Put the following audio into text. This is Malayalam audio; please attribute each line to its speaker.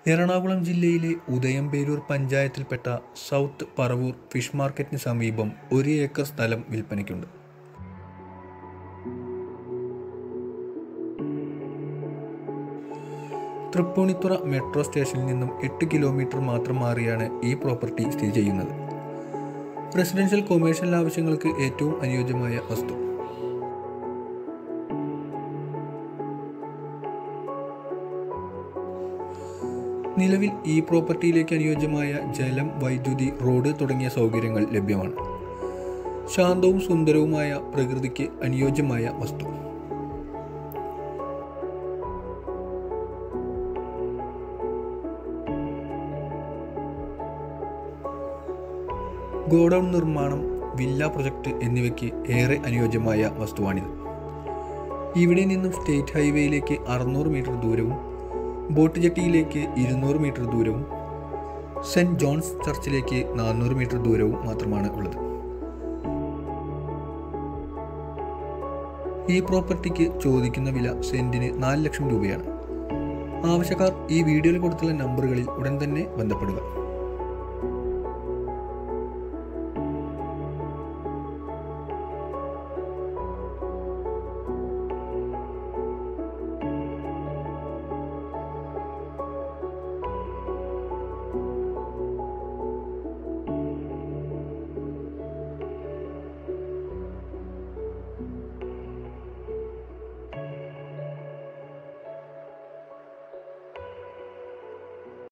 Speaker 1: എറണാകുളം ജില്ലയിലെ ഉദയംപേരൂർ പഞ്ചായത്തിൽപ്പെട്ട സൗത്ത് പറവൂർ ഫിഷ് മാർക്കറ്റിന് സമീപം ഒരു ഏക്കർ സ്ഥലം വിൽപ്പനയ്ക്കുണ്ട് തൃപ്പൂണിത്തുറ മെട്രോ സ്റ്റേഷനിൽ നിന്നും എട്ട് കിലോമീറ്റർ മാത്രം മാറിയാണ് ഈ പ്രോപ്പർട്ടി സ്ഥിതി ചെയ്യുന്നത് റെസിഡൻഷ്യൽ കൊമേഴ്ഷ്യൽ ആവശ്യങ്ങൾക്ക് ഏറ്റവും അനുയോജ്യമായ വസ്തു നിലവിൽ ഈ പ്രോപ്പർട്ടിയിലേക്ക് അനുയോജ്യമായ ജലം വൈദ്യുതി റോഡ് തുടങ്ങിയ സൗകര്യങ്ങൾ ലഭ്യമാണ് ശാന്തവും സുന്ദരവുമായ പ്രകൃതിക്ക് അനുയോജ്യമായ വസ്തു ഗോഡൌൺ നിർമ്മാണം വില്ല പ്രൊജക്ട് എന്നിവയ്ക്ക് ഏറെ അനുയോജ്യമായ വസ്തുവാണിത് ഇവിടെ നിന്നും സ്റ്റേറ്റ് ഹൈവേയിലേക്ക് അറുന്നൂറ് മീറ്റർ ദൂരവും ബോട്ട് ജെട്ടിയിലേക്ക് ഇരുന്നൂറ് മീറ്റർ ദൂരവും സെൻറ് ജോൺസ് ചർച്ചിലേക്ക് നാനൂറ് മീറ്റർ ദൂരവും മാത്രമാണ് ഉള്ളത് ഈ പ്രോപ്പർട്ടിക്ക് ചോദിക്കുന്ന വില സെന്റിന് നാല് ലക്ഷം രൂപയാണ് ആവശ്യക്കാർ ഈ വീഡിയോയിൽ കൊടുത്തുള്ള നമ്പറുകളിൽ ഉടൻ തന്നെ ബന്ധപ്പെടുക